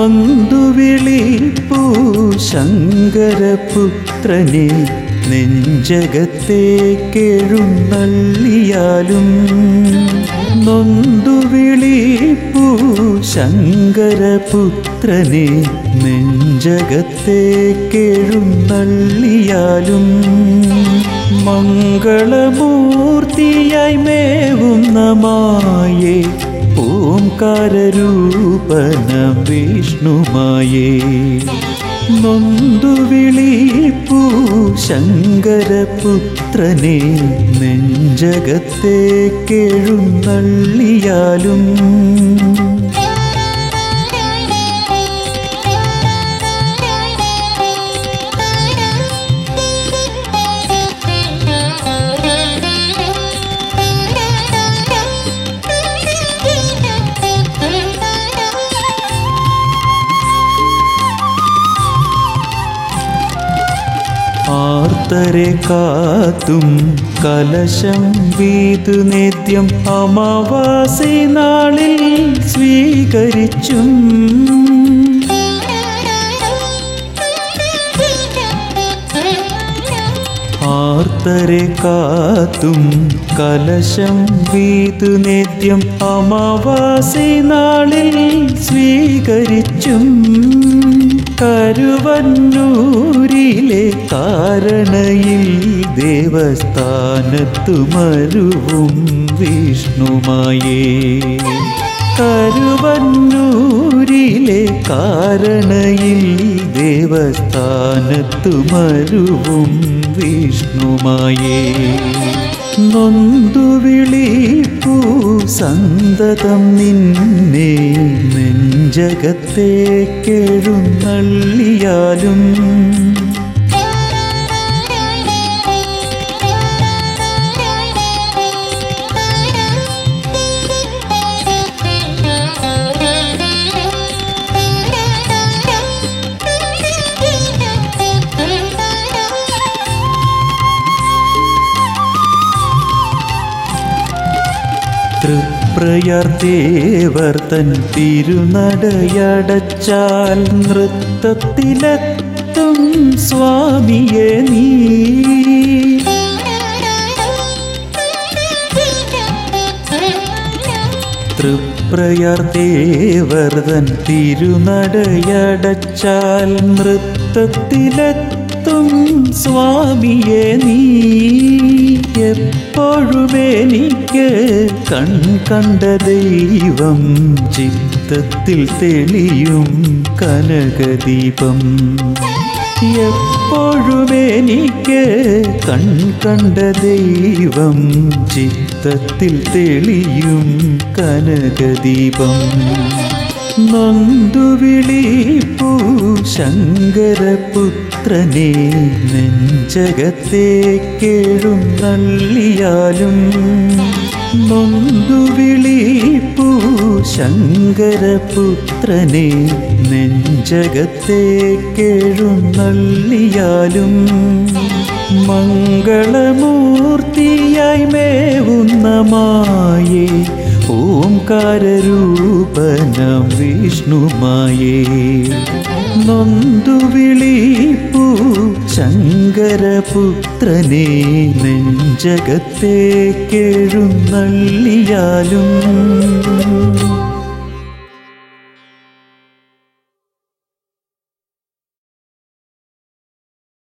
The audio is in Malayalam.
നൊന്തുവിളിപ്പൂ ശങ്കരപുത്രനെ നെഞ്ചകത്തേക്കെഴുന്നള്ളിയാലും നൊന്തുവിളിപ്പൂ ശങ്കരപുത്രനെ നെഞ്ചകത്തേക്കെഴുന്നള്ളിയാലും മംഗളമൂർത്തിയായി മേവുന്ന മായേ ഓംകാരൂപന വിഷ്ണുമായേ നൊന്തുവിളിപ്പൂ ശങ്കരപുത്രനെ നെഞ്ചകത്തേക്കെഴുന്നള്ളിയാലും ആർത്തരെ കാത്തും കലശം വീതു നേദ്യം അമാവാസി നാളിൽ സ്വീകരിച്ചും ആർത്തരെ കാത്തും കലശം വീതു നേദ്യം അമാവാസി നാളിൽ സ്വീകരിച്ചും കരുവന്നൂരിലെ കാരണയിൽ ദേവസ്ഥാനത്തു മരുവും വിഷ്ണുമായേ കരുവന്നൂരിലെ കാരണയിൽ ദേവസ്ഥാനത്തു മരുവും വിഷ്ണുമായേ നൊന്തുവിളിപ്പൂ സന്തതം നിന്നെ നെഞ്ചകത്തേക്കെഴുന്നള്ളിയാലും തൃപ്രയർദേവർ തൻ തിരുനടയടച്ചാൽ നൃത്തത്തിലെത്തും സ്വാമിയെ നീ തൃപ്രയർദേവർ തൻ തിരുനടയടച്ചാൽ നൃത്തത്തിലെത്തും സ്വാമിയെ നീ എപ്പോഴും എനിക്ക് കൺ കണ്ട ദൈവം ചിത്തത്തിൽ തെളിയും കനകദീപം എപ്പോഴും എനിക്ക് കൺ കണ്ട ദൈവം ചിത്തത്തിൽ തെളിയും കനകദീപം നൊന്തുവിളിപ്പൂ ശങ്കരപുത്രനെ നെഞ്ചകത്തേക്കെഴുന്നള്ളിയാലും നൊന്തുവിളിപ്പൂ ശങ്കരപുത്രനെ നെഞ്ചകത്തേക്കെഴുന്നള്ളിയാലും മംഗളമൂർത്തിയായി മേവുന്ന മായേ ഓംകാരൂപനം വിഷ്ണുമായേ നൊന്തുവിളിപ്പൂ ശങ്കരപുത്രനെ നെഞ്ചകത്തേക്കെഴുന്നള്ളിയാലും